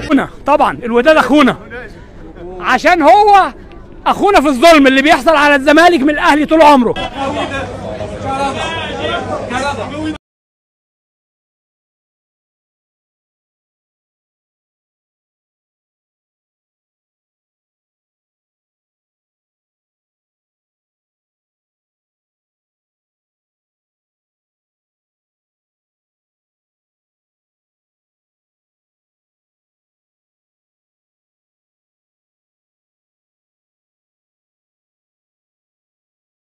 اخونا طبعا الوداد اخونا عشان هو اخونا في الظلم اللي بيحصل على الزمالك من الاهلي طول عمره